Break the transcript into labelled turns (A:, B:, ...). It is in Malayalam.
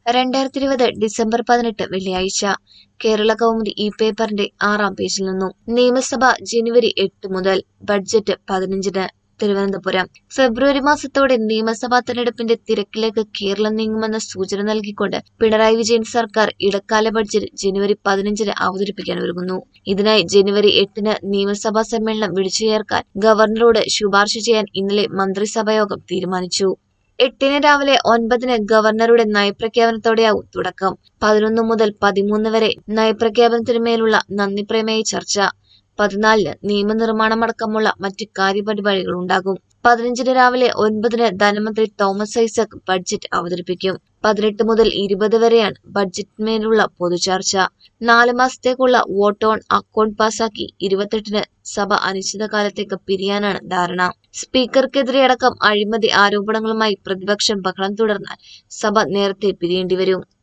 A: രണ്ടായിരത്തി ഇരുപത് ഡിസംബർ പതിനെട്ട് വെള്ളിയാഴ്ച കേരള കൗമുദി ഈ പേപ്പറിന്റെ ആറാം പേജിൽ നിന്നും നിയമസഭ ജനുവരി എട്ട് മുതൽ ബഡ്ജറ്റ് പതിനഞ്ചിന് തിരുവനന്തപുരം ഫെബ്രുവരി മാസത്തോടെ നിയമസഭാ തെരഞ്ഞെടുപ്പിന്റെ തിരക്കിലേക്ക് കേരളം നീങ്ങുമെന്ന സൂചന നൽകിക്കൊണ്ട് പിണറായി വിജയൻ സർക്കാർ ഇടക്കാല ബഡ്ജറ്റ് ജനുവരി പതിനഞ്ചിന് അവതരിപ്പിക്കാൻ ഒരുങ്ങുന്നു ഇതിനായി ജനുവരി എട്ടിന് നിയമസഭാ സമ്മേളനം വിളിച്ചു ചേർക്കാൻ ഗവർണറോട് ശുപാർശ ചെയ്യാൻ ഇന്നലെ മന്ത്രിസഭായോഗം തീരുമാനിച്ചു എട്ടിന് രാവിലെ ഒൻപതിന് ഗവർണറുടെ നയപ്രഖ്യാപനത്തോടെയാവും തുടക്കം പതിനൊന്ന് മുതൽ പതിമൂന്ന് വരെ നയപ്രഖ്യാപനത്തിനു മേലുള്ള നന്ദി പ്രമേയ ചർച്ച പതിനാലിന് നിയമനിർമ്മാണമടക്കമുള്ള മറ്റ് കാര്യപരിപാടികളുണ്ടാകും പതിനഞ്ചിന് രാവിലെ ഒൻപതിന് ധനമന്ത്രി തോമസ് ഐസക് ബഡ്ജറ്റ് അവതരിപ്പിക്കും പതിനെട്ട് മുതൽ ഇരുപത് വരെയാണ് ബഡ്ജറ്റിന്മേലുള്ള പൊതുചർച്ച നാല് മാസത്തേക്കുള്ള വോട്ട് ഓൺ അക്കൗണ്ട് പാസാക്കി ഇരുപത്തെട്ടിന് സഭ അനിശ്ചിതകാലത്തേക്ക് പിരിയാനാണ് ധാരണ സ്പീക്കർക്കെതിരെ അടക്കം അഴിമതി ആരോപണങ്ങളുമായി പ്രതിപക്ഷം ബഹളം തുടർന്നാൽ സഭ നേരത്തെ പിരിയേണ്ടി വരും